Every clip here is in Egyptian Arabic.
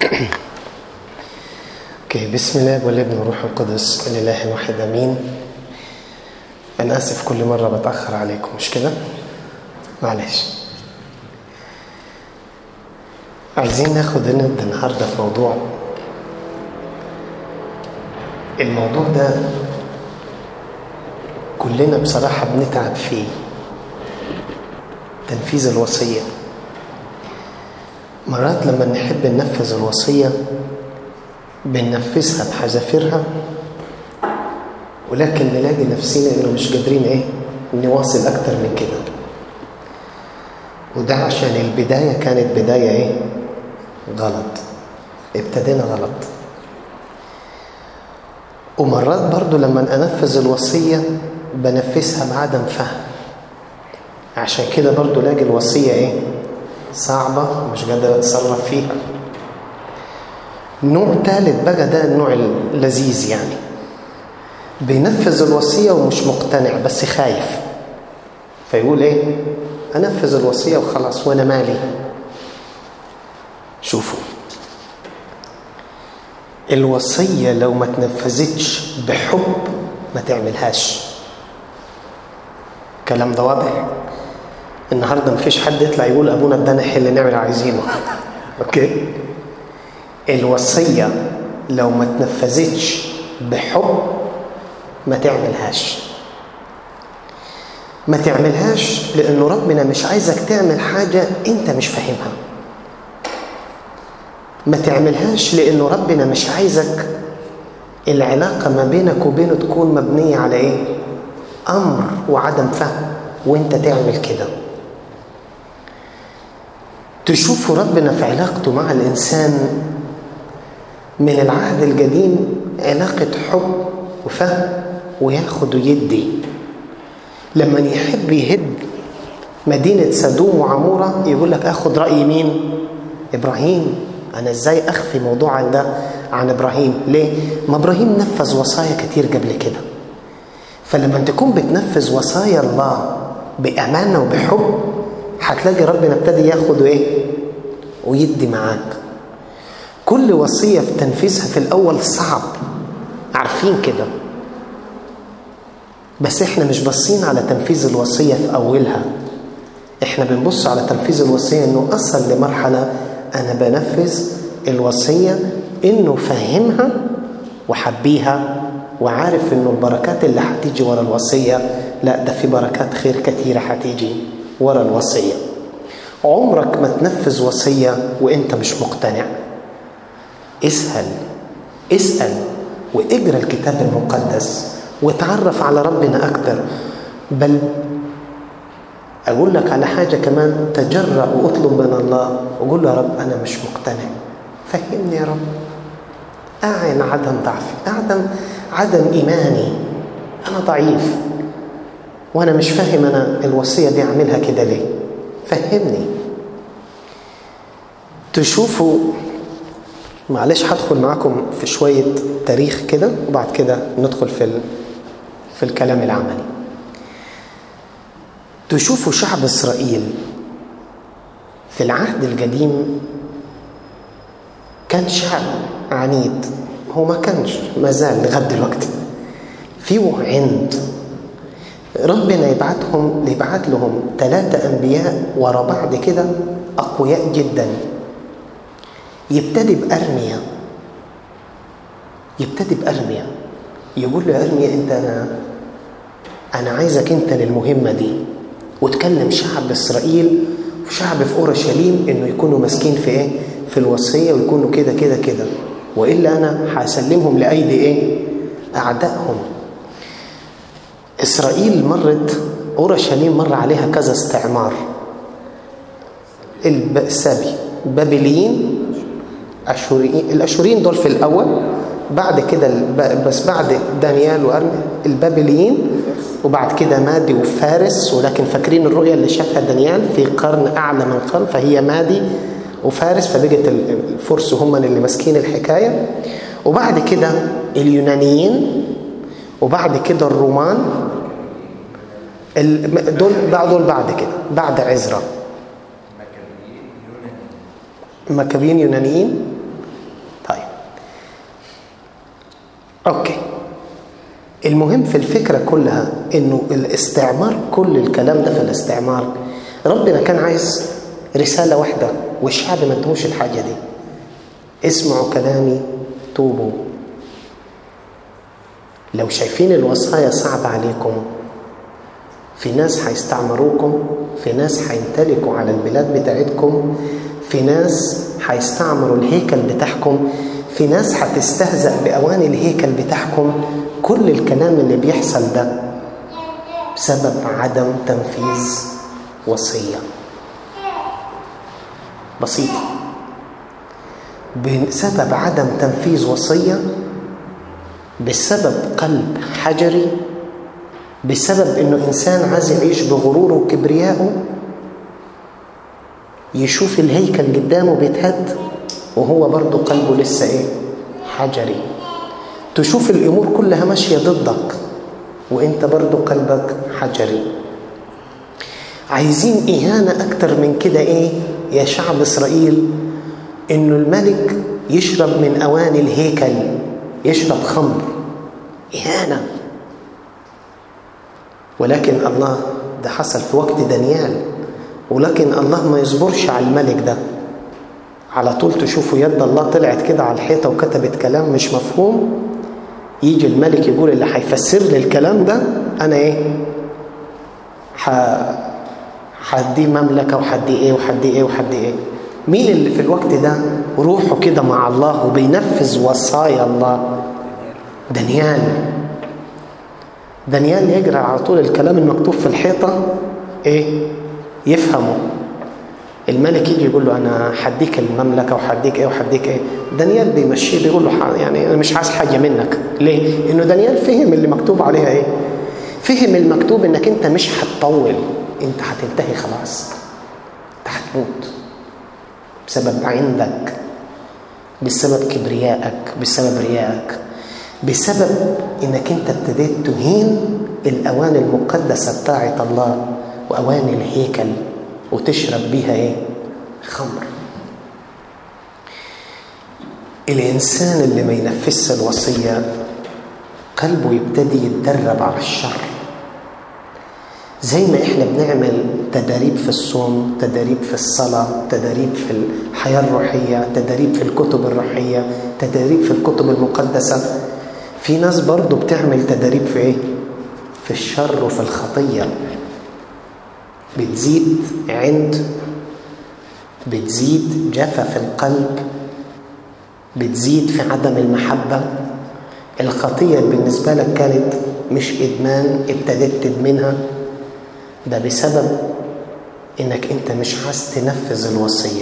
اوكي بسم الله والابن والروح القدس الاله واحد امين انا اسف كل مره بتاخر عليكم مش كده معلش عايزين ناخد ند النهارده في موضوع الموضوع ده كلنا بصراحه بنتعب فيه تنفيذ الوصيه مرات لما نحب ننفذ الوصيه بننفذها بحذافيرها ولكن نلاقي نفسنا انه مش قادرين ايه نواصل اكتر من كده وده عشان البدايه كانت بدايه ايه غلط ابتدينا غلط ومرات برضو لما انفذ الوصيه بنفذها بعدم فهم عشان كده برضو لاقي الوصيه ايه صعبه مش قادر اتصرف فيها نوع ثالث بقى ده النوع اللذيذ يعني بينفذ الوصية ومش مقتنع بس خايف فيقول ايه انفذ الوصية وخلاص وانا مالي شوفوا الوصية لو ما تنفذتش بحب ما تعملهاش الكلام ده واضح النهارده مفيش حد يطلع يقول ابونا ادانا حل نعمل عايزينه اوكي الوصية لو ما تنفذتش بحب ما تعملهاش ما تعملهاش لأنه ربنا مش عايزك تعمل حاجة أنت مش فاهمها ما تعملهاش لأنه ربنا مش عايزك العلاقة ما بينك وبينه تكون مبنية على إيه؟ أمر وعدم فهم وأنت تعمل كده تشوفوا ربنا في علاقته مع الإنسان من العهد القديم علاقة حب وفهم وياخد ويدي لما يحب يهد مدينة سدوم وعمورة يقول لك اخد رأي مين إبراهيم أنا إزاي أخفي موضوع ده عن إبراهيم ليه؟ ما إبراهيم نفذ وصايا كتير قبل كده فلما تكون بتنفذ وصايا الله بأمانة وبحب هتلاقي ربنا ابتدي ياخد ايه ويدي معاك كل وصية في تنفيذها في الأول صعب عارفين كده بس احنا مش باصين على تنفيذ الوصية في أولها احنا بنبص على تنفيذ الوصية انه أصل لمرحلة أنا بنفذ الوصية انه فهمها وحبيها وعارف انه البركات اللي هتيجي ورا الوصية لا ده في بركات خير كتيرة هتيجي ورا الوصية عمرك ما تنفذ وصية وانت مش مقتنع اسأل اسأل واقرا الكتاب المقدس وتعرف على ربنا أكتر بل أقول لك على حاجة كمان تجرأ وأطلب من الله وقول له يا رب أنا مش مقتنع فهمني يا رب أعن عدم ضعفي أعدم عدم إيماني أنا ضعيف وأنا مش فاهم أنا الوصية دي أعملها كده ليه فهمني تشوفوا معلش هدخل معاكم في شوية تاريخ كده وبعد كده ندخل في في الكلام العملي تشوفوا شعب إسرائيل في العهد القديم كان شعب عنيد هو ما كانش ما زال لغاية دلوقتي فيه عند ربنا يبعتهم يبعت لهم ثلاثة أنبياء ورا بعض كده أقوياء جدا يبتدي بأرميا يبتدي بأرميا يقول له يا أرميا أنت أنا أنا عايزك أنت للمهمة دي وتكلم شعب إسرائيل وشعب في أورشليم إنه يكونوا ماسكين في إيه؟ في الوصية ويكونوا كده كده كده وإلا أنا هسلمهم لأيدي إيه؟ أعدائهم إسرائيل مرت أورشليم مر عليها كذا استعمار السبي بابليين أشوريين الأشوريين دول في الأول بعد كده بس بعد دانيال وأرمي البابليين وبعد كده مادي وفارس ولكن فاكرين الرؤية اللي شافها دانيال في قرن أعلى من قرن فهي مادي وفارس فبقت الفرس هم اللي ماسكين الحكاية وبعد كده اليونانيين وبعد كده الرومان دول دول بعد كده بعد عزرا مكابيين يونانيين اوكي المهم في الفكرة كلها انه الاستعمار كل الكلام ده في الاستعمار ربنا كان عايز رسالة واحدة والشعب ما ادهوش الحاجة دي اسمعوا كلامي توبوا لو شايفين الوصايا صعبة عليكم في ناس هيستعمروكم في ناس هيمتلكوا على البلاد بتاعتكم في ناس هيستعمروا الهيكل بتاعكم في ناس هتستهزأ بأواني الهيكل بتاعكم كل الكلام اللي بيحصل ده بسبب عدم تنفيذ وصية بسيطة بسبب عدم تنفيذ وصية بسبب قلب حجري بسبب انه انسان عايز يعيش بغروره وكبريائه يشوف الهيكل قدامه بيتهد وهو برضه قلبه لسه ايه حجري تشوف الامور كلها ماشيه ضدك وانت برضه قلبك حجري عايزين اهانه اكتر من كده ايه يا شعب اسرائيل انه الملك يشرب من اواني الهيكل يشرب خمر اهانه ولكن الله ده حصل في وقت دانيال ولكن الله ما يصبرش على الملك ده على طول تشوفوا يد الله طلعت كده على الحيطة وكتبت كلام مش مفهوم يجي الملك يقول اللي هيفسر لي الكلام ده أنا إيه ح... حدي مملكة وحدي إيه وحدي إيه وحدي إيه مين اللي في الوقت ده روحه كده مع الله وبينفذ وصايا الله دانيال دانيال يجرى على طول الكلام المكتوب في الحيطة إيه يفهمه الملك يجي يقول له انا حديك المملكه وحديك ايه وحديك ايه دانيال بيمشيه بيقول له يعني انا مش عايز حاجه منك ليه انه دانيال فهم اللي مكتوب عليها ايه فهم المكتوب انك انت مش هتطول انت هتنتهي خلاص انت هتموت بسبب عندك بسبب كبريائك بسبب ريائك بسبب انك انت ابتديت تهين الاواني المقدسه بتاعه الله واواني الهيكل وتشرب بيها ايه خمر الانسان اللي ما ينفذش الوصيه قلبه يبتدي يتدرب على الشر زي ما احنا بنعمل تداريب في الصوم تداريب في الصلاة تداريب في الحياة الروحية تداريب في الكتب الروحية تداريب في الكتب المقدسة في ناس برضو بتعمل تداريب في ايه في الشر وفي الخطية بتزيد عند بتزيد جفف القلب بتزيد في عدم المحبة الخطية بالنسبة لك كانت مش إدمان ابتديت تدمنها ده بسبب إنك أنت مش عايز تنفذ الوصية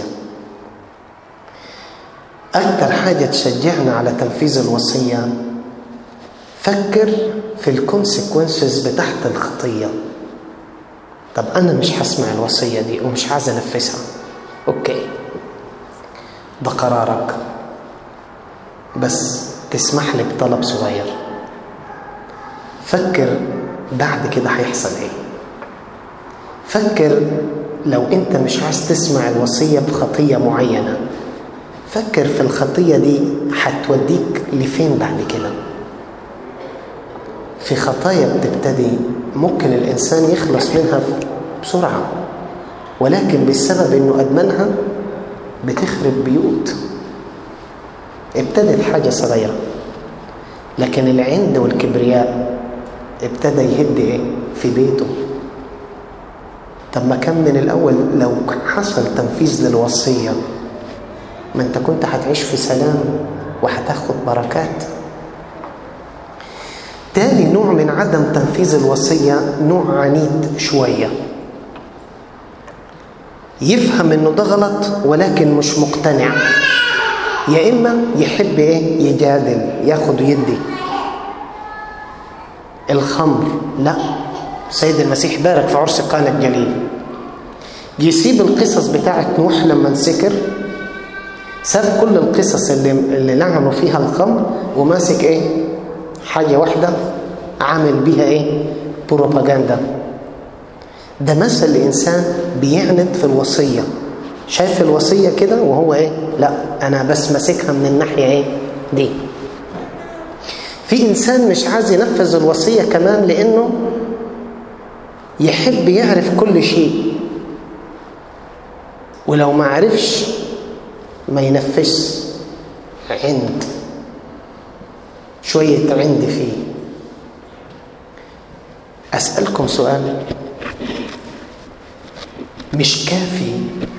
أكتر حاجة تشجعنا على تنفيذ الوصية فكر في الكونسيكونسز بتاعت الخطيه طب انا مش هسمع الوصيه دي ومش عايز انفذها اوكي ده قرارك بس تسمح لي بطلب صغير فكر بعد كده هيحصل ايه فكر لو انت مش عايز تسمع الوصيه بخطيه معينه فكر في الخطيه دي هتوديك لفين بعد كده في خطايا بتبتدي ممكن الإنسان يخلص منها بسرعة ولكن بسبب أنه أدمنها بتخرب بيوت ابتدت حاجة صغيرة لكن العند والكبرياء ابتدى يهد ايه في بيته طب ما كان من الأول لو حصل تنفيذ للوصية ما انت كنت هتعيش في سلام وهتاخد بركات تاني نوع من عدم تنفيذ الوصية نوع عنيد شوية يفهم انه ده غلط ولكن مش مقتنع يا اما يحب ايه يجادل ياخد ويدي الخمر لا سيد المسيح بارك في عرس قانا الجليل يسيب القصص بتاعت نوح لما انسكر ساب كل القصص اللي, اللي لعنوا فيها الخمر وماسك ايه حاجة واحدة عامل بيها ايه بروباجندا ده مثل لإنسان بيعند في الوصية شايف الوصية كده وهو ايه لا أنا بس ماسكها من الناحية ايه دي في إنسان مش عايز ينفذ الوصية كمان لأنه يحب يعرف كل شيء ولو ما عرفش ما ينفذش عند شوية عند فيه أسألكم سؤال مش كافي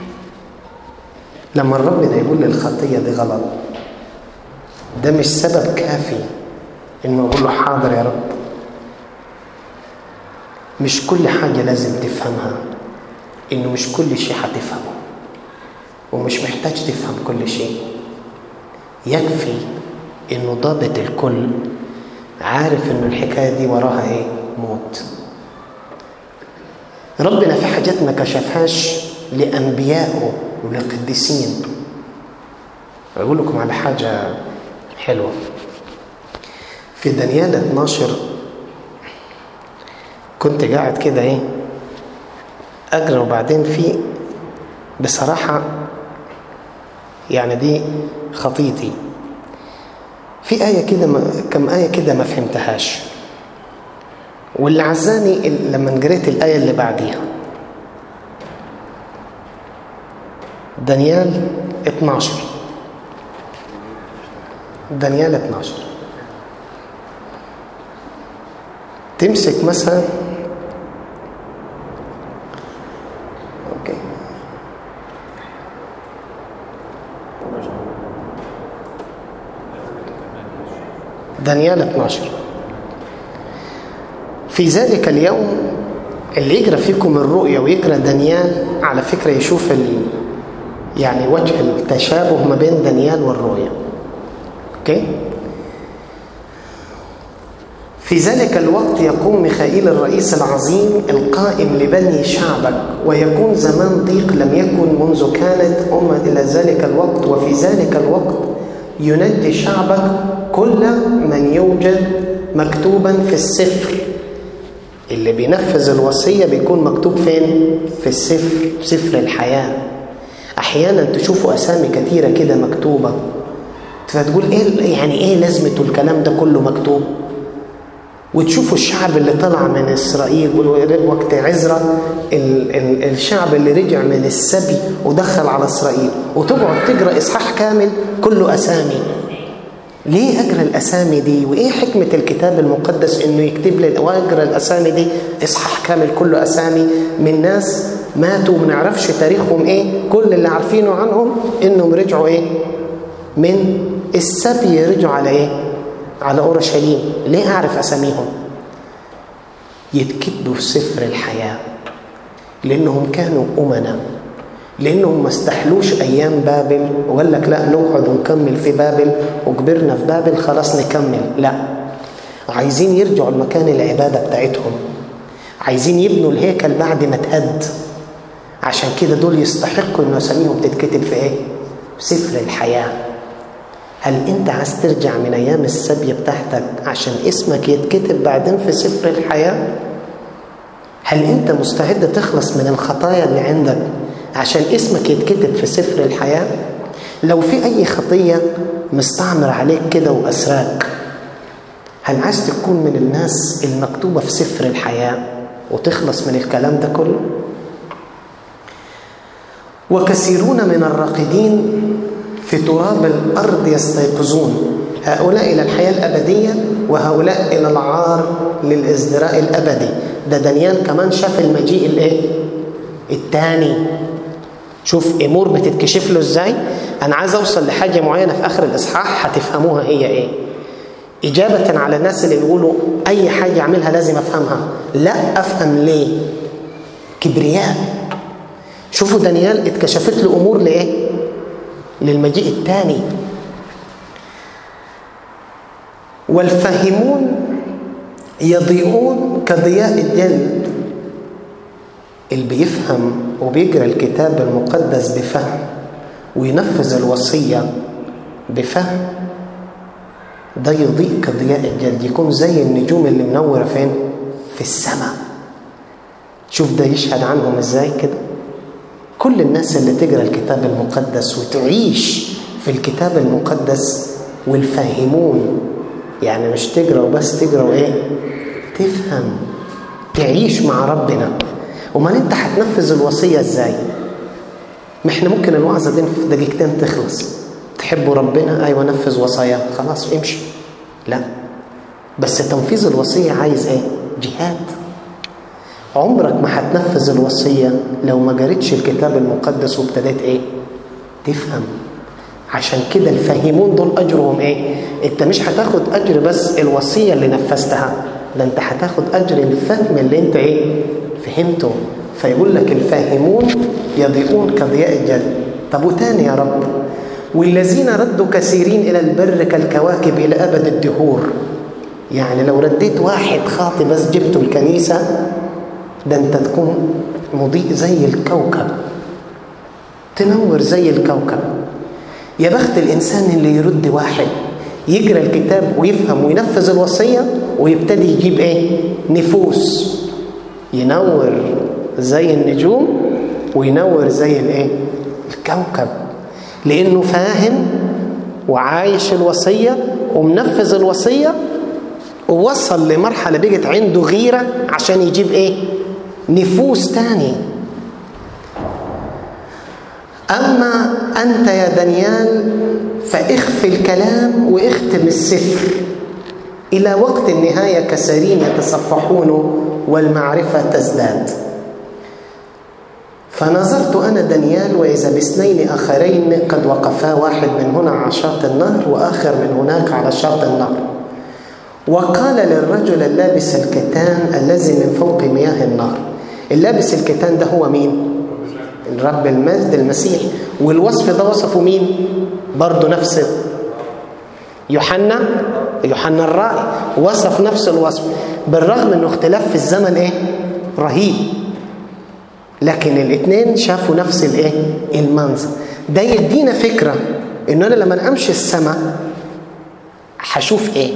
لما الرب ده يقول لي الخطية دي غلط ده مش سبب كافي انه اقول له حاضر يا رب مش كل حاجة لازم تفهمها انه مش كل شيء هتفهمه ومش محتاج تفهم كل شيء يكفي انه ضابط الكل عارف انه الحكاية دي وراها ايه موت ربنا في حاجات ما كشفهاش لأنبيائه ولقديسين أقول لكم على حاجة حلوة في دانيال 12 كنت قاعد كده ايه اقرا وبعدين في بصراحة يعني دي خطيتي في آية كده كم آية كده ما فهمتهاش واللي عزاني لما قريت الآية اللي بعديها دانيال 12 دانيال 12 تمسك مثلا اوكي دانيال 12 في ذلك اليوم اللي يقرا فيكم الرؤيا ويقرا دانيال على فكره يشوف ال... يعني وجه التشابه ما بين دانيال والرؤيا اوكي في ذلك الوقت يقوم ميخائيل الرئيس العظيم القائم لبني شعبك ويكون زمان ضيق لم يكن منذ كانت أمة إلى ذلك الوقت وفي ذلك الوقت ينجي شعبك كل من يوجد مكتوبا في السفر اللي بينفذ الوصية بيكون مكتوب فين؟ في السفر في سفر الحياة أحيانا تشوفوا أسامي كثيرة كده مكتوبة فتقول إيه يعني إيه لازمته الكلام ده كله مكتوب؟ وتشوفوا الشعب اللي طلع من إسرائيل وقت عزرا الشعب اللي رجع من السبي ودخل على إسرائيل وتقعد تقرأ إصحاح كامل كله أسامي ليه أقرأ الأسامي دي وإيه حكمة الكتاب المقدس إنه يكتب لي وأقرأ الأسامي دي إصحاح كامل كله أسامي من ناس ماتوا وما نعرفش تاريخهم إيه كل اللي عارفينه عنهم إنهم رجعوا إيه من السبي رجعوا على إيه على أورشليم ليه أعرف أساميهم يتكتبوا في سفر الحياة لأنهم كانوا أمنا لأنهم ما استحلوش أيام بابل وقال لك لا نقعد ونكمل في بابل وكبرنا في بابل خلاص نكمل لا عايزين يرجعوا لمكان العبادة بتاعتهم عايزين يبنوا الهيكل بعد ما اتهد عشان كده دول يستحقوا إن أساميهم تتكتب في إيه؟ في سفر الحياه هل انت عايز ترجع من ايام السبي بتاعتك عشان اسمك يتكتب بعدين في سفر الحياه هل انت مستعد تخلص من الخطايا اللي عندك عشان اسمك يتكتب في سفر الحياه لو في اي خطيه مستعمر عليك كده واسراك هل عايز تكون من الناس المكتوبه في سفر الحياه وتخلص من الكلام ده كله وكثيرون من الراقدين في تراب الأرض يستيقظون هؤلاء إلى الحياة الأبدية وهؤلاء إلى العار للإزدراء الأبدي ده دانيال كمان شاف المجيء الإيه؟ الثاني شوف أمور بتتكشف له إزاي أنا عايز أوصل لحاجة معينة في آخر الإصحاح هتفهموها هي إيه إجابة على الناس اللي بيقولوا أي حاجة أعملها لازم أفهمها لا أفهم ليه كبرياء شوفوا دانيال اتكشفت له أمور لإيه للمجيء الثاني والفاهمون يضيئون كضياء الجلد اللي بيفهم وبيقرا الكتاب المقدس بفهم وينفذ الوصية بفهم ده يضيء كضياء الجلد يكون زي النجوم اللي منورة فين؟ في السماء شوف ده يشهد عنهم ازاي كده كل الناس اللي تقرا الكتاب المقدس وتعيش في الكتاب المقدس والفاهمون يعني مش تقرا وبس تقرا وايه تفهم تعيش مع ربنا امال انت هتنفذ الوصيه ازاي ما احنا ممكن الوعظه دي في دقيقتين تخلص تحبوا ربنا ايوه نفذ وصاياه خلاص امشي لا بس تنفيذ الوصيه عايز ايه جهاد عمرك ما هتنفذ الوصيه لو ما قريتش الكتاب المقدس وابتديت ايه تفهم عشان كده الفاهمون دول اجرهم ايه انت مش هتاخد اجر بس الوصيه اللي نفذتها ده انت هتاخد اجر الفهم اللي انت ايه فهمته فيقول لك الفاهمون يضيئون كضياء الجد طب وتاني يا رب والذين ردوا كثيرين الى البر كالكواكب الى ابد الدهور يعني لو رديت واحد خاطي بس جبته الكنيسه ده انت تكون مضيء زي الكوكب تنور زي الكوكب يا بخت الانسان اللي يرد واحد يقرا الكتاب ويفهم وينفذ الوصيه ويبتدي يجيب ايه نفوس ينور زي النجوم وينور زي الايه الكوكب لانه فاهم وعايش الوصيه ومنفذ الوصيه ووصل لمرحله بقت عنده غيره عشان يجيب ايه نفوس تاني أما أنت يا دانيال فاخف الكلام واختم السفر إلى وقت النهاية كسرين يتصفحون والمعرفة تزداد فنظرت أنا دانيال وإذا باثنين آخرين قد وقفا واحد من هنا على شاطئ النهر وآخر من هناك على شاطئ النهر وقال للرجل اللابس الكتان الذي من فوق مياه النهر اللابس الكتان ده هو مين؟ الرب المجد المسيح والوصف ده وصفه مين برضه نفس يوحنا يوحنا الرائي وصف نفس الوصف بالرغم انه اختلاف في الزمن ايه رهيب لكن الاثنين شافوا نفس الايه المنظر ده يدينا فكره ان انا لما امشي السماء هشوف ايه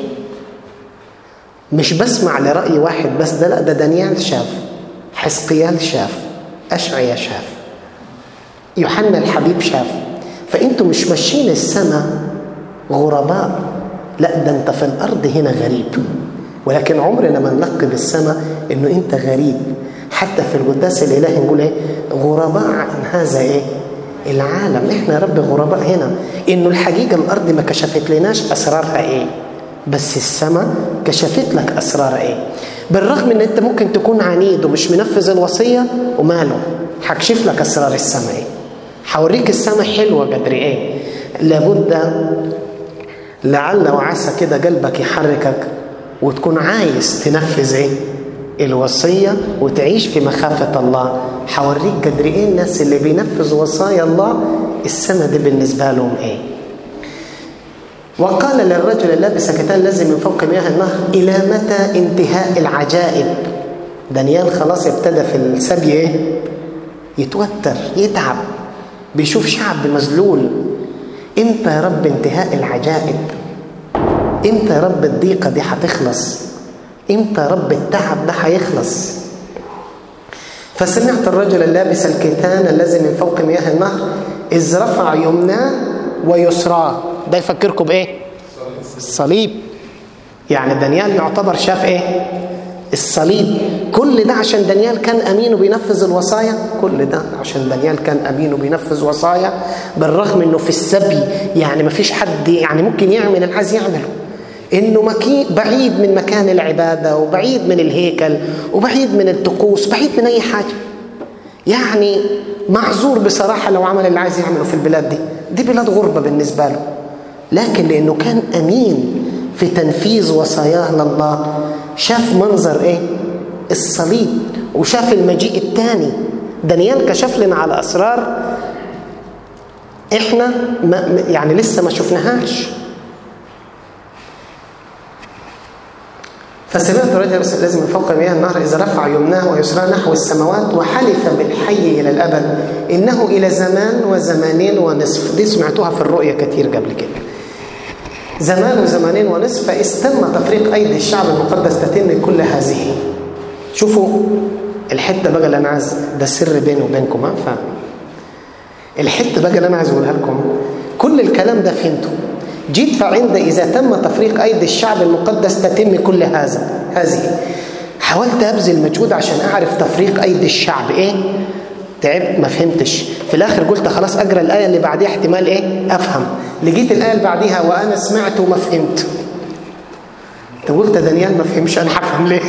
مش بسمع لراي واحد بس ده لا ده دانيال شاف حزقيال شاف اشعيا شاف يوحنا الحبيب شاف فانتوا مش ماشيين السماء غرباء لا ده انت في الارض هنا غريب ولكن عمرنا ما نلقب السماء انه انت غريب حتى في القداس الالهي نقول ايه غرباء عن هذا ايه العالم احنا يا رب غرباء هنا انه الحقيقه الارض ما كشفت لناش اسرارها ايه بس السماء كشفت لك اسرار ايه بالرغم ان انت ممكن تكون عنيد ومش منفذ الوصيه وماله هكشف لك اسرار السماء ايه هوريك السماء حلوه قدر ايه لابد لعل وعسى كده قلبك يحركك وتكون عايز تنفذ ايه الوصيه وتعيش في مخافه الله هوريك قدر ايه الناس اللي بينفذوا وصايا الله السماء دي بالنسبه لهم ايه وقال للرجل اللابس كتان الذي من فوق مياه النهر الى متى انتهاء العجائب دانيال خلاص ابتدى في السبي ايه يتوتر يتعب بيشوف شعب مذلول امتى يا رب انتهاء العجائب امتى يا رب الضيقه دي هتخلص امتى يا رب التعب ده هيخلص فسمعت الرجل اللابس الكتان الذي من فوق مياه النهر اذ رفع يمناه ويسراه ده يفكركم بايه الصليب يعني دانيال يعتبر شاف ايه الصليب كل ده عشان دانيال كان امين وبينفذ الوصايا كل ده عشان دانيال كان امين وبينفذ وصايا بالرغم انه في السبي يعني ما فيش حد يعني ممكن يعمل اللي عايز يعمله انه مكي بعيد من مكان العباده وبعيد من الهيكل وبعيد من الطقوس بعيد من اي حاجه يعني معذور بصراحه لو عمل اللي عايز يعمله في البلاد دي دي بلاد غربه بالنسبه له لكن لانه كان امين في تنفيذ وصاياه لله شاف منظر ايه الصليب وشاف المجيء الثاني دانيال كشف لنا على اسرار احنا ما يعني لسه ما شفناهاش فسمعت رجل لازم من فوق مياه النهر إذا رفع يمناه ويسراه نحو السماوات وحلف بالحي إلى الأبد إنه إلى زمان وزمانين ونصف دي سمعتوها في الرؤية كتير قبل كده زمان وزمانين ونصف فاستم تفريق أيدي الشعب المقدس تتم كل هذه شوفوا الحتة بقى اللي أنا عايز ده سر بيني وبينكم ها الحتة بقى اللي أنا عايز أقولها لكم كل الكلام ده فهمته جيت فعند إذا تم تفريق أيدي الشعب المقدس تتم كل هذا هذه حاولت أبذل مجهود عشان أعرف تفريق أيدي الشعب إيه تعبت ما فهمتش في الآخر قلت خلاص أقرأ الآية اللي بعديها احتمال إيه أفهم لقيت الآية اللي بعديها وأنا سمعت وما فهمت طب قلت دانيال ما فهمش أنا هفهم ليه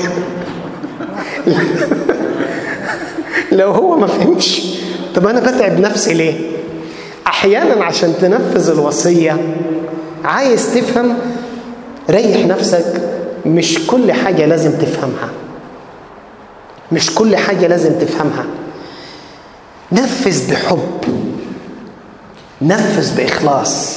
لو هو ما فهمش طب أنا بتعب نفسي ليه أحيانا عشان تنفذ الوصية عايز تفهم ريح نفسك مش كل حاجة لازم تفهمها مش كل حاجة لازم تفهمها نفذ بحب نفذ بإخلاص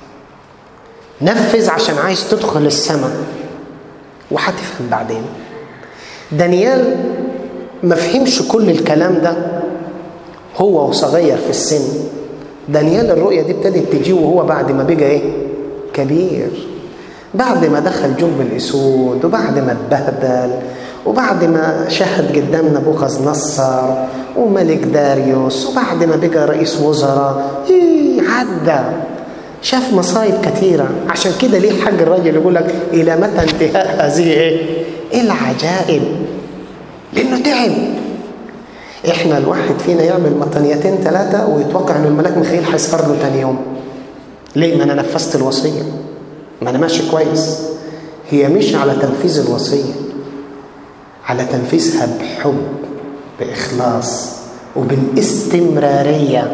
نفذ عشان عايز تدخل السماء وهتفهم بعدين دانيال ما فهمش كل الكلام ده هو وصغير في السن دانيال الرؤية دي ابتدت تجي وهو بعد ما بقى ايه كبير بعد ما دخل جنب الاسود وبعد ما اتبهدل وبعد ما شهد قدام نبوخذ نصر وملك داريوس وبعد ما بقى رئيس وزراء ايه عدى شاف مصايب كثيرة عشان كده ليه حق الراجل يقول لك إلى متى انتهاء هذه إيه؟ العجائب لأنه تعب إحنا الواحد فينا يعمل مطنيتين ثلاثة ويتوقع إن الملاك ميخائيل هيسهر له تاني يوم ليه؟ ما أنا نفذت الوصية ما أنا ماشي كويس هي مش على تنفيذ الوصية على تنفيذها بحب بإخلاص وبالاستمرارية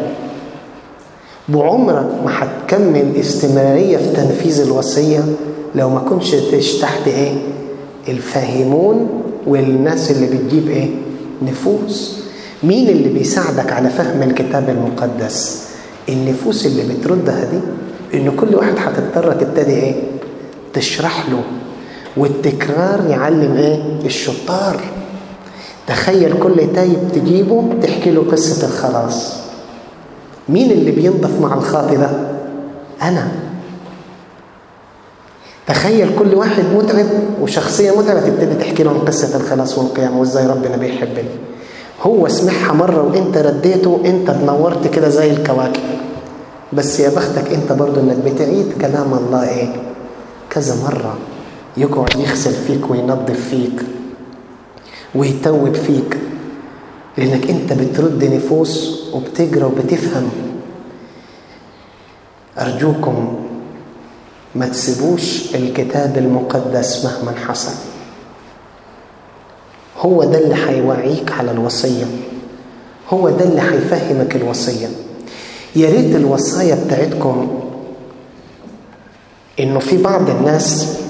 بعمرك ما هتكمل استمرارية في تنفيذ الوصية لو ما كنتش تحت ايه الفاهمون والناس اللي بتجيب ايه نفوس مين اللي بيساعدك على فهم الكتاب المقدس النفوس اللي بتردها دي ان كل واحد هتضطر تبتدي ايه تشرح له والتكرار يعلم ايه الشطار تخيل كل تايب تجيبه تحكي له قصة الخلاص مين اللي بينضف مع الخاطي ده أنا تخيل كل واحد متعب وشخصية متعبة تبتدي تحكي لهم قصة الخلاص والقيامة وازاي ربنا بيحبني هو سمعها مرة وانت رديته انت اتنورت كده زي الكواكب بس يا بختك انت برضو انك بتعيد كلام الله ايه كذا مرة يقعد يغسل فيك وينظف فيك ويتوب فيك لانك انت بترد نفوس وبتجرى وبتفهم ارجوكم ما تسيبوش الكتاب المقدس مهما حصل هو ده اللي هيوعيك على الوصيه هو ده اللي هيفهمك الوصيه يا ريت الوصايا بتاعتكم انه في بعض الناس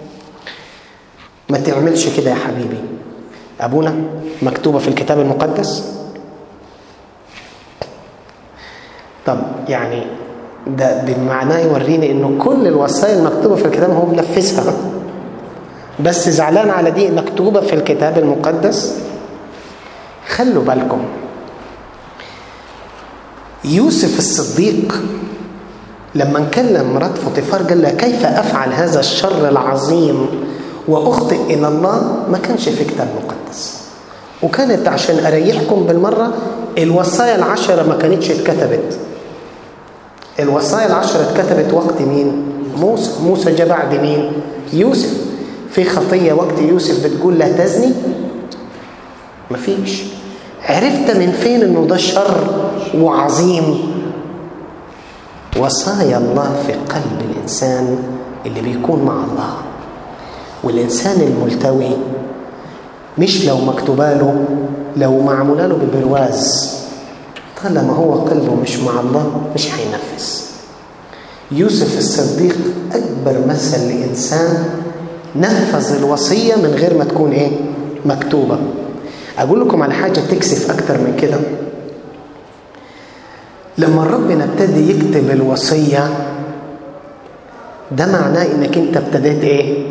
ما تعملش كده يا حبيبي ابونا مكتوبه في الكتاب المقدس طب يعني ده بمعناه يوريني انه كل الوصايا المكتوبه في الكتاب هو منفذها بس زعلان على دي مكتوبه في الكتاب المقدس خلوا بالكم يوسف الصديق لما نكلم مرات فطيفار قال لها كيف افعل هذا الشر العظيم واخطئ الى الله ما كانش في كتاب مقدس وكانت عشان اريحكم بالمره الوصايا العشره ما كانتش اتكتبت الوصايا العشرة اتكتبت وقت مين؟ موسى موسى جاء بعد مين؟ يوسف في خطية وقت يوسف بتقول لا تزني مفيش عرفت من فين انه ده شر وعظيم وصايا الله في قلب الانسان اللي بيكون مع الله والانسان الملتوي مش لو مكتوبه له لو معموله له ببرواز طالما هو قلبه مش مع الله مش هينفذ يوسف الصديق أكبر مثل لإنسان نفذ الوصية من غير ما تكون إيه مكتوبة أقول لكم على حاجة تكسف أكتر من كده لما ربنا ابتدي يكتب الوصية ده معناه إنك أنت ابتديت إيه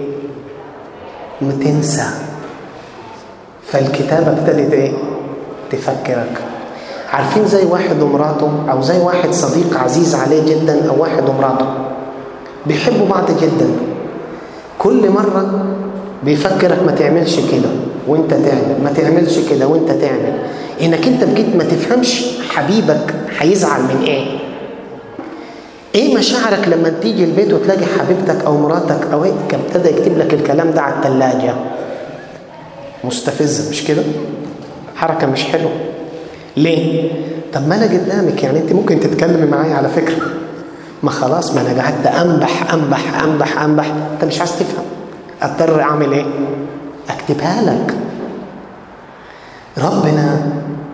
تنسى فالكتابة ابتدت إيه تفكرك عارفين زي واحد ومراته او زي واحد صديق عزيز عليه جدا او واحد ومراته بيحبوا بعض جدا كل مرة بيفكرك ما تعملش كده وانت تعمل ما تعملش كده وانت تعمل انك انت بجيت ما تفهمش حبيبك هيزعل من ايه ايه مشاعرك لما تيجي البيت وتلاقي حبيبتك او مراتك او هيك ابتدى يكتب لك الكلام ده على الثلاجه مستفزه مش كده حركه مش حلوه ليه طب ما انا قدامك يعني انت ممكن تتكلمي معايا على فكره ما خلاص ما انا قعدت انبح انبح انبح انبح انت مش عايز تفهم اضطر اعمل ايه اكتبها لك ربنا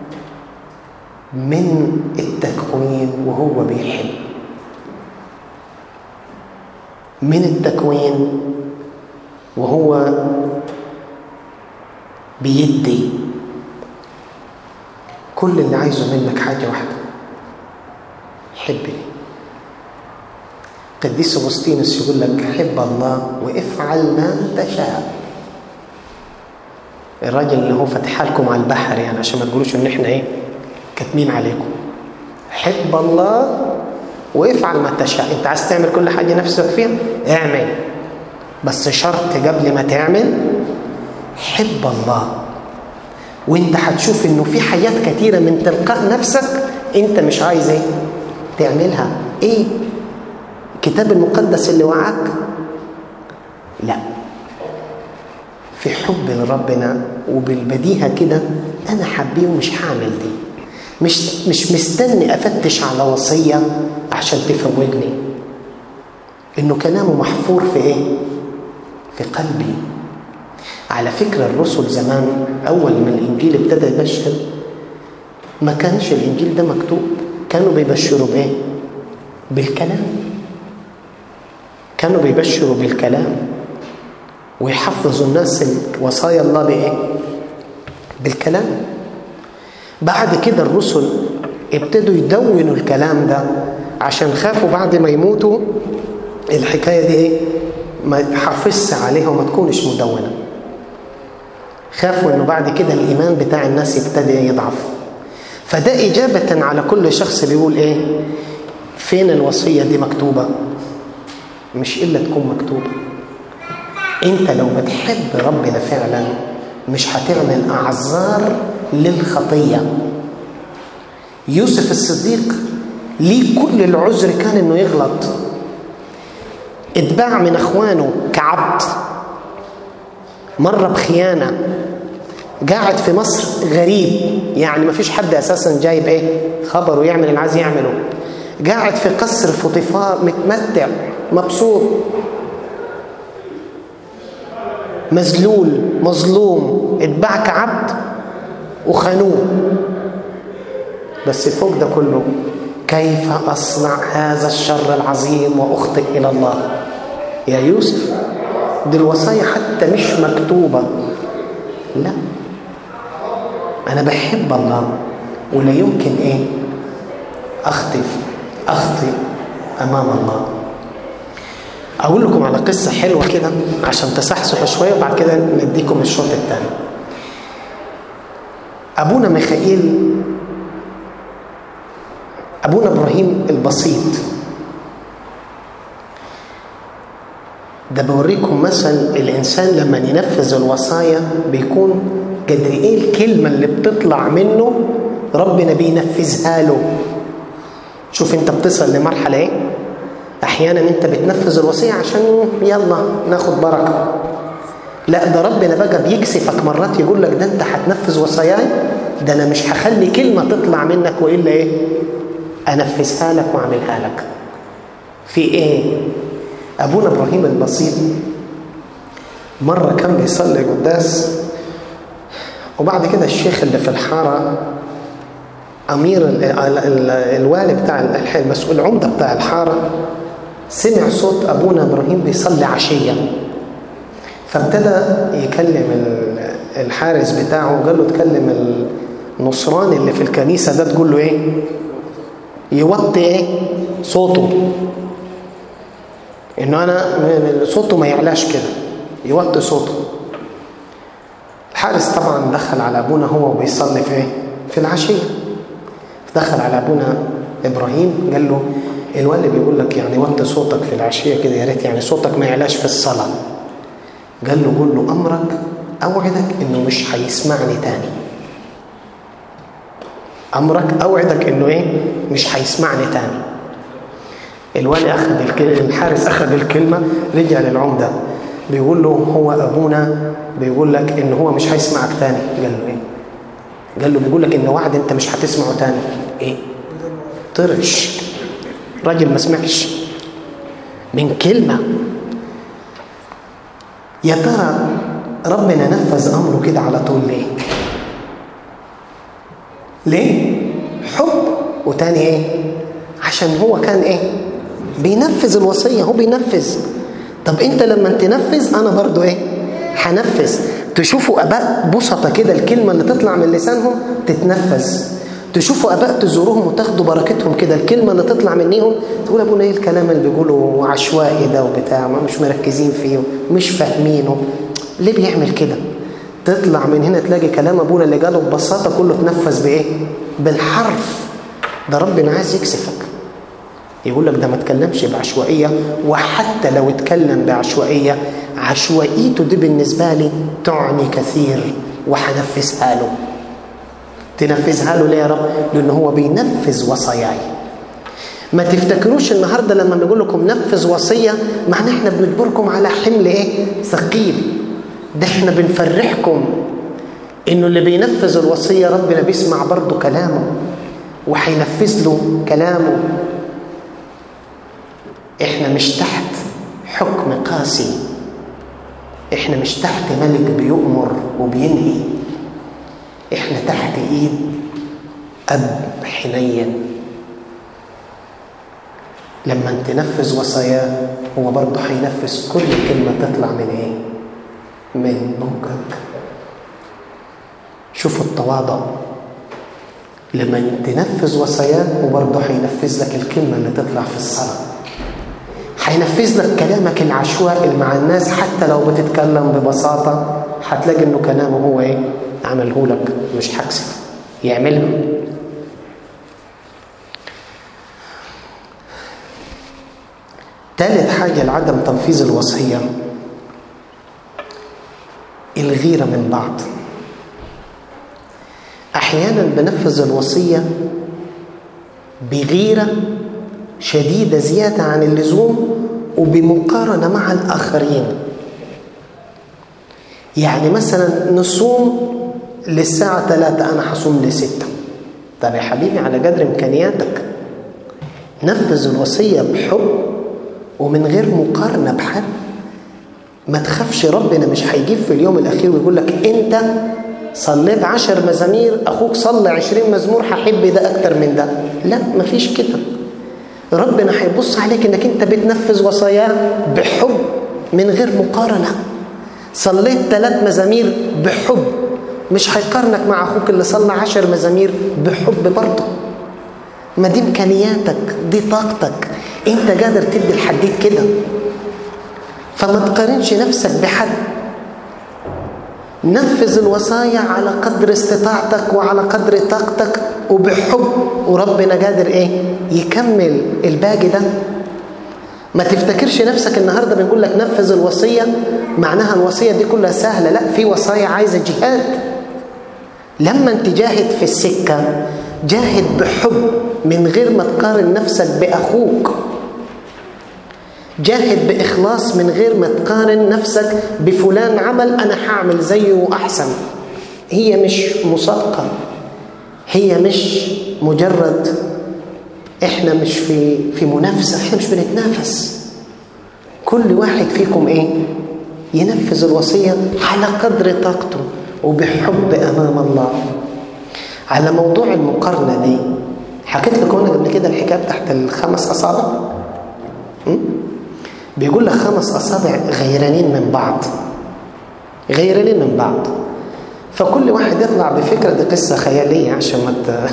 من التكوين وهو بيحب من التكوين وهو بيدي كل اللي عايزه منك حاجة واحدة حبني قديس أغسطينوس يقول لك حب الله وافعل ما تشاء الراجل اللي هو فتح لكم على البحر يعني عشان ما تقولوش ان احنا ايه كاتمين عليكم حب الله وافعل ما تشاء انت عايز تعمل كل حاجه نفسك فيها اعمل بس شرط قبل ما تعمل حب الله وانت هتشوف انه في حاجات كتيره من تلقاء نفسك انت مش عايز ايه تعملها ايه الكتاب المقدس اللي وعاك لا في حب لربنا وبالبديهه كده انا حبيه ومش هعمل دي مش مش مستني افتش على وصيه عشان تفوجني انه كلامه محفور في ايه في قلبي على فكره الرسل زمان اول ما الانجيل ابتدى يبشر ما كانش الانجيل ده مكتوب كانوا بيبشروا بايه بالكلام كانوا بيبشروا بالكلام ويحفظوا الناس وصايا الله بايه بالكلام بعد كده الرسل ابتدوا يدونوا الكلام ده عشان خافوا بعد ما يموتوا الحكايه دي ايه ما تحافظش عليها وما تكونش مدونه خافوا انه بعد كده الايمان بتاع الناس يبتدي يضعف فده اجابه على كل شخص بيقول ايه فين الوصيه دي مكتوبه مش الا تكون مكتوبه انت لو بتحب ربنا فعلا مش هتعمل اعذار للخطيه يوسف الصديق ليه كل العذر كان انه يغلط اتباع من اخوانه كعبد مره بخيانه قاعد في مصر غريب يعني ما فيش حد اساسا جايب ايه خبره يعمل اللي عايز يعمله قاعد في قصر فوطيفار متمتع مبسوط مذلول مظلوم اتباع كعبد وخانوه بس فوق ده كله كيف أصنع هذا الشر العظيم وأخطئ إلى الله يا يوسف دي الوصايا حتى مش مكتوبة لا أنا بحب الله ولا يمكن إيه أخطئ أخطئ أمام الله أقول لكم على قصة حلوة كده عشان تصحصحوا شوية وبعد كده نديكم الشوط الثاني أبونا ميخائيل أبونا إبراهيم البسيط ده بوريكم مثل الإنسان لما ينفذ الوصايا بيكون قدر إيه الكلمة اللي بتطلع منه ربنا بينفذها له شوف أنت بتصل لمرحلة إيه أحيانا أنت بتنفذ الوصية عشان يلا ناخد بركة لا ده ربنا بقى بيكسفك مرات يقول لك ده أنت هتنفذ وصاياي ده أنا مش هخلي كلمة تطلع منك وإلا إيه أنفذها لك وأعملها لك في إيه أبونا إبراهيم البسيط مرة كان بيصلي قداس وبعد كده الشيخ اللي في الحارة أمير ال ال ال الوالي بتاع المسؤول العمدة بتاع الحارة سمع صوت أبونا إبراهيم بيصلي عشية فابتدى يكلم الحارس بتاعه وقال له تكلم النصراني اللي في الكنيسة ده تقول له إيه يوطي إيه صوته إنه أنا صوته ما يعلاش كده يوطي صوته الحارس طبعا دخل على أبونا هو وبيصلي في إيه في العشية دخل على أبونا إبراهيم قال له الوالي بيقول لك يعني وطي صوتك في العشية كده يا ريت يعني صوتك ما يعلاش في الصلاة قال له قول له أمرك أوعدك إنه مش هيسمعني تاني أمرك أوعدك إنه إيه مش هيسمعني تاني الوالي أخذ الكلمة الحارس أخذ الكلمة رجع للعمدة بيقول له هو أبونا بيقول لك إن هو مش هيسمعك تاني قال له إيه قال له بيقول لك إن وعد أنت مش هتسمعه تاني إيه طرش راجل ما سمعش من كلمة يا ترى ربنا نفذ أمره كده على طول ليه ليه حب وتاني ايه عشان هو كان ايه بينفذ الوصيه هو بينفذ طب انت لما تنفذ انا برضو ايه هنفذ تشوفوا اباء بسطة كده الكلمه اللي تطلع من لسانهم تتنفذ تشوفوا اباء تزوروهم وتاخدوا بركتهم كده الكلمه اللي تطلع منيهم تقول ابونا ايه الكلام اللي بيقولوا عشوائي ده وبتاع ما مش مركزين فيه مش فاهمينه ليه بيعمل كده تطلع من هنا تلاقي كلام ابونا اللي قاله ببساطه كله اتنفذ بايه بالحرف ده ربنا عايز يكسفك يقول لك ده ما تكلمش بعشوائيه وحتى لو اتكلم بعشوائيه عشوائيته دي بالنسبه لي تعني كثير وهنفذها له تنفذها له ليه يا رب لان هو بينفذ وصاياي ما تفتكروش النهارده لما بنقول لكم نفذ وصيه معناه احنا بنجبركم على حمل ايه ثقيل ده احنا بنفرحكم انه اللي بينفذ الوصيه ربنا بيسمع برضه كلامه وهينفذ له كلامه احنا مش تحت حكم قاسي احنا مش تحت ملك بيؤمر وبينهي احنا تحت ايد اب حنين لما تنفذ وصاياه هو برضه هينفذ كل كلمه تطلع من ايه من بوقك شوفوا التواضع لما تنفذ وصاياه وبرضه هينفذ لك الكلمه اللي تطلع في الصلاه هينفذ لك كلامك العشوائي مع الناس حتى لو بتتكلم ببساطه هتلاقي انه كلامه هو ايه عمله لك مش هكسف يعملها ثالث حاجه لعدم تنفيذ الوصيه الغيره من بعض احيانا بنفذ الوصيه بغيره شديده زياده عن اللزوم وبمقارنه مع الاخرين يعني مثلا نصوم للساعة 3 أنا هصوم لستة طب يا حبيبي على قدر إمكانياتك نفذ الوصية بحب ومن غير مقارنة بحد ما تخافش ربنا مش هيجيب في اليوم الأخير ويقول لك أنت صليت عشر مزامير أخوك صلى عشرين مزمور هحب ده أكتر من ده لا مفيش كده ربنا هيبص عليك انك انت بتنفذ وصاياه بحب من غير مقارنه صليت ثلاث مزامير بحب مش هيقارنك مع اخوك اللي صلى عشر مزامير بحب برضه ما دي امكانياتك دي طاقتك انت قادر تدي الحديد كده فما تقارنش نفسك بحد نفذ الوصايا على قدر استطاعتك وعلى قدر طاقتك وبحب وربنا قادر ايه يكمل الباقي ده ما تفتكرش نفسك النهارده بنقول لك نفذ الوصيه معناها الوصيه دي كلها سهله لا في وصايا عايزه جهاد لما انت جاهد في السكه جاهد بحب من غير ما تقارن نفسك باخوك جاهد باخلاص من غير ما تقارن نفسك بفلان عمل انا هعمل زيه واحسن هي مش مسابقه هي مش مجرد احنا مش في في منافسه احنا مش بنتنافس كل واحد فيكم ايه ينفذ الوصيه على قدر طاقته وبحب امام الله على موضوع المقارنه دي حكيت لكم انا قبل كده الحكايه بتاعت الخمس اصابع بيقول لك خمس اصابع غيرانين من بعض غيرانين من بعض فكل واحد يطلع بفكره دي قصه خياليه عشان ما ت...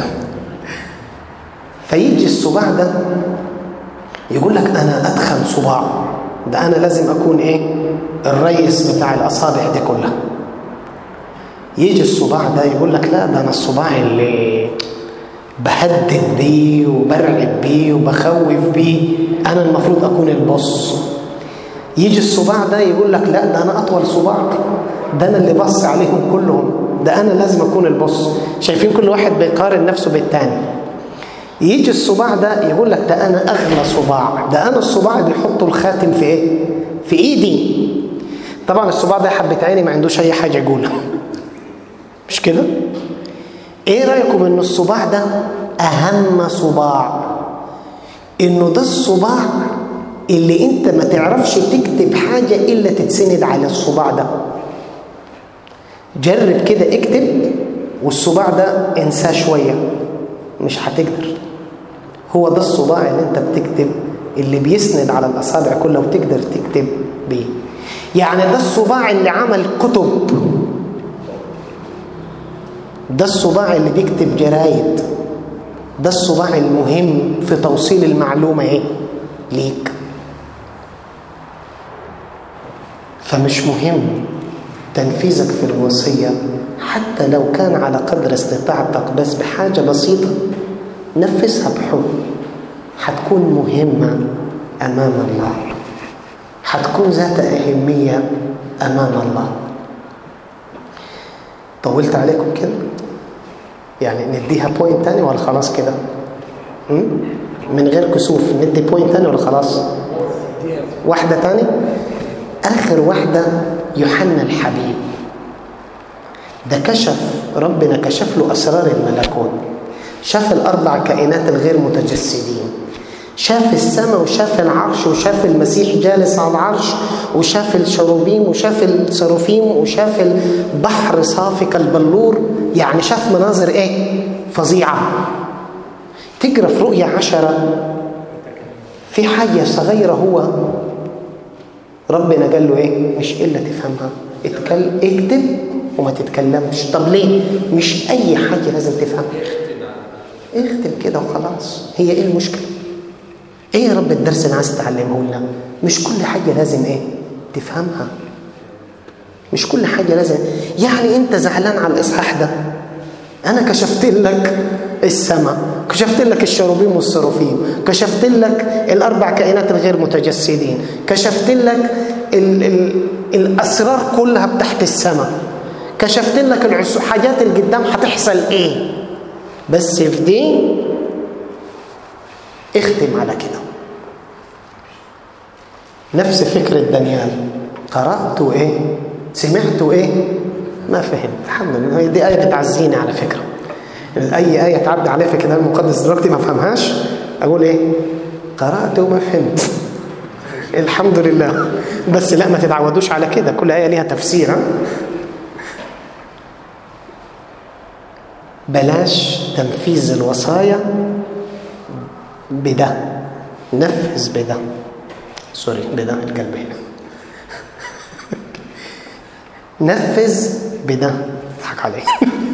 فيجي الصباع ده يقول لك انا اتخن صباع ده انا لازم اكون ايه الريس بتاع الاصابع دي كلها يجي الصباع ده يقول لك لا ده انا الصباع اللي بهدد بيه وبرعب بيه وبخوف بيه انا المفروض اكون البص يجي الصباع ده يقول لك لا ده انا اطول صباع ده انا اللي بص عليهم كلهم ده انا لازم اكون البص شايفين كل واحد بيقارن نفسه بالتاني يجي الصباع ده يقول لك ده انا اغلى صباع ده انا الصباع اللي يحطوا الخاتم في ايه في ايدي طبعا الصباع ده حبة عيني ما عندوش اي حاجه يقولها مش كده ايه رايكم ان الصباع ده اهم صباع انه ده الصباع اللي انت ما تعرفش تكتب حاجه الا تتسند على الصباع ده جرب كده اكتب والصباع ده انساه شويه مش هتقدر هو ده الصباع اللي انت بتكتب اللي بيسند على الاصابع كلها وتقدر تكتب بيه يعني ده الصباع اللي عمل كتب ده الصباع اللي بيكتب جرايد ده الصباع المهم في توصيل المعلومة ايه ليك فمش مهم تنفيذك في الوصية حتى لو كان على قدر استطاعتك بس بحاجة بسيطة نفذها بحب حتكون مهمة أمام الله حتكون ذات أهمية أمام الله طولت عليكم كده يعني نديها بوينت تاني ولا خلاص كده من غير كسوف ندي بوينت تاني ولا خلاص واحدة تاني آخر واحدة يوحنا الحبيب ده كشف ربنا كشف له أسرار الملكوت شاف الأربع كائنات الغير متجسدين شاف السماء وشاف العرش وشاف المسيح جالس على العرش وشاف الشروبيم وشاف الصروفيم وشاف البحر صافي كالبلور يعني شاف مناظر ايه فظيعة تقرا في رؤية عشرة في حاجة صغيرة هو ربنا قال له ايه مش إلا تفهمها اتكل... اكتب وما تتكلمش طب ليه مش أي حاجة لازم تفهمها اختم كده وخلاص هي ايه المشكله ايه يا رب الدرس اللي عايز تعلمه لنا مش كل حاجه لازم ايه تفهمها مش كل حاجه لازم يعني انت زعلان على الاصحاح ده انا كشفت لك السماء كشفت لك الشروبيم والصروفيم كشفت لك الاربع كائنات الغير متجسدين كشفت لك ال ال الاسرار كلها بتحت السماء كشفت لك الحاجات اللي قدام هتحصل ايه بس في دي اختم على كده نفس فكرة دانيال قرأت ايه سمعت ايه ما فهمت الحمد لله دي آية بتعزيني على فكرة أي آية تعدي عليها في الكتاب المقدس دلوقتي ما فهمهاش أقول إيه قرأت وما فهمت الحمد لله بس لا ما تتعودوش على كده كل آية ليها تفسير بلاش تنفيذ الوصايا بده نفذ بده سوري بده القلب هنا نفذ بده اضحك عليه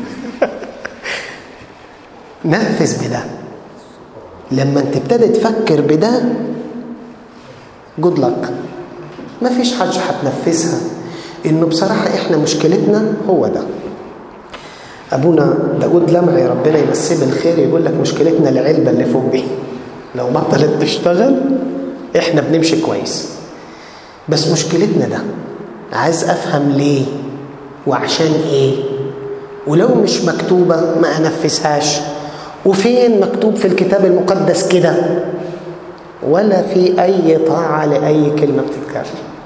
نفذ بده لما انت تبتدي تفكر بده جود لك ما فيش حاجه هتنفذها انه بصراحه احنا مشكلتنا هو ده ابونا داود لمعي ربنا يمسيه بالخير يقول لك مشكلتنا العلبه اللي فوق دي لو بطلت تشتغل احنا بنمشي كويس بس مشكلتنا ده عايز افهم ليه وعشان ايه ولو مش مكتوبه ما انفذهاش وفين مكتوب في الكتاب المقدس كده ولا في اي طاعه لاي كلمه بتتكرر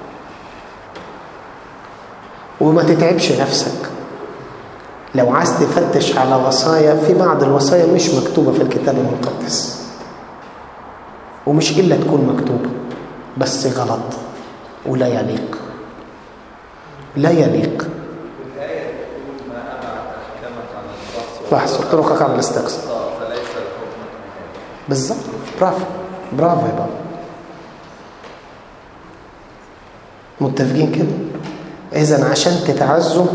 وما تتعبش نفسك لو عايز تفتش على وصايا في بعض الوصايا مش مكتوبه في الكتاب المقدس ومش الا تكون مكتوبه بس غلط ولا يليق لا يليق فحص طرقك قبل الاستقصاء بالظبط برافو برافو يا بابا متفقين كده اذا عشان تتعزوا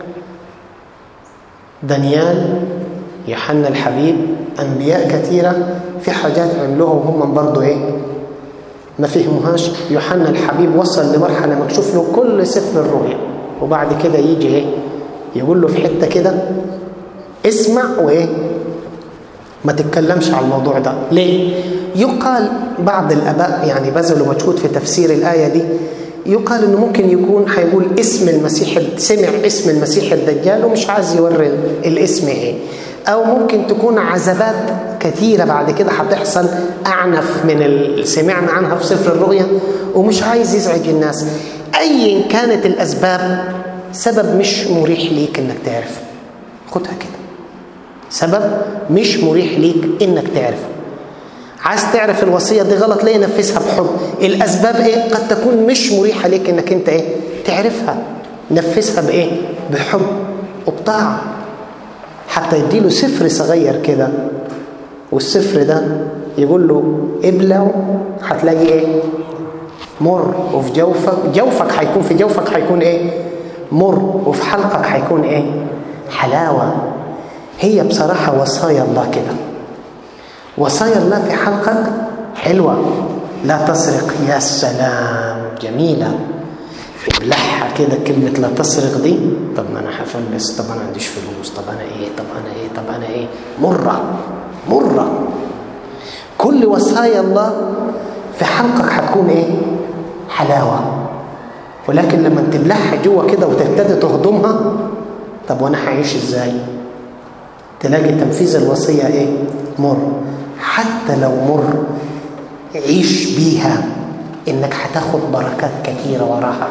دانيال يوحنا الحبيب انبياء كثيره في حاجات عملوها وهم برضه ايه ما فهموهاش يوحنا الحبيب وصل لمرحله مكشوف له كل سفر الرؤيا وبعد كده يجي ايه يقول له في حته كده اسمع وايه ما تتكلمش على الموضوع ده ليه يقال بعض الاباء يعني بذلوا مجهود في تفسير الايه دي يقال انه ممكن يكون هيقول اسم المسيح سمع اسم المسيح الدجال ومش عايز يوري الاسم ايه او ممكن تكون عذابات كثيره بعد كده هتحصل اعنف من اللي سمعنا عنها في سفر الرؤيا ومش عايز يزعج الناس ايا كانت الاسباب سبب مش مريح ليك انك تعرفه خدها كده سبب مش مريح ليك انك تعرفه عايز تعرف الوصيه دي غلط ليه نفذها بحب الاسباب ايه قد تكون مش مريحه ليك انك انت ايه تعرفها نفذها بايه بحب وبطاعه حتى يديله سفر صغير كده والسفر ده يقول له ابلع هتلاقي ايه مر وفي جوفك جوفك هيكون في جوفك هيكون ايه مر وفي حلقك هيكون ايه حلاوه هي بصراحه وصايا الله كده وصايا الله في حلقك حلوه لا تسرق يا سلام جميله ابلعها كده كلمة لا تسرق دي طب ما أنا هفلس طب أنا عنديش فلوس طب أنا إيه طب أنا إيه طب أنا إيه مرة مرة كل وصايا الله في حلقك هتكون إيه حلاوة ولكن لما تبلعها جوه كده وتبتدي تهضمها طب وأنا هعيش إزاي تلاقي تنفيذ الوصية إيه مر حتى لو مر عيش بيها إنك هتاخد بركات كتيرة وراها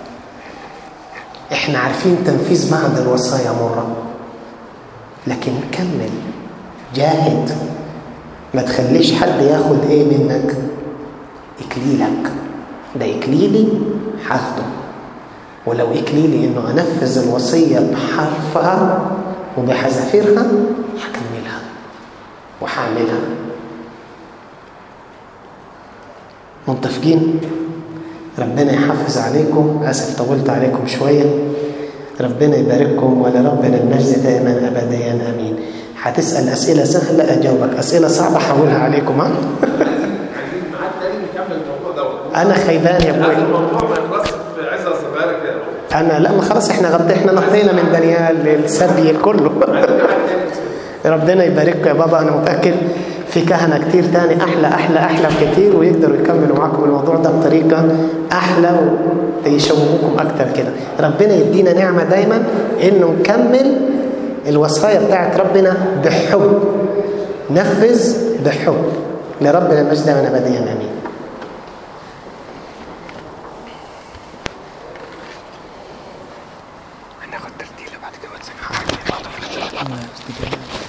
احنا عارفين تنفيذ معهد الوصايا مرة لكن كمل جاهد ما تخليش حد ياخد ايه منك اكليلك ده اكليلي هاخده ولو اكليلي انه انفذ الوصيه بحرفها وبحذافيرها هكملها وهعملها متفقين ربنا يحافظ عليكم اسف طولت عليكم شويه ربنا يبارككم ولربنا المجد دائما ابديا امين هتسال اسئله سهله اجاوبك اسئله صعبه هقولها عليكم ها عايزين ميعاد تاني نكمل الموضوع دوت انا خيبان يا هذا ابوي الموضوع ما يخلصش في عزة صغيرة كده انا لا ما خلاص احنا غطينا احنا نطينا من دانيال للسبي كله عايزين ميعاد تاني ربنا يبارككم يا بابا انا متاكد في كهنه كتير تاني احلى احلى احلى بكتير ويقدروا يكملوا معاكم الموضوع ده بطريقه احلى ويشوقوكم اكتر كده ربنا يدينا نعمه دايما انه نكمل الوصايا بتاعت ربنا بحب نفذ بحب لربنا المجد دائما ابديا امين هناخد ترتيله بعد كده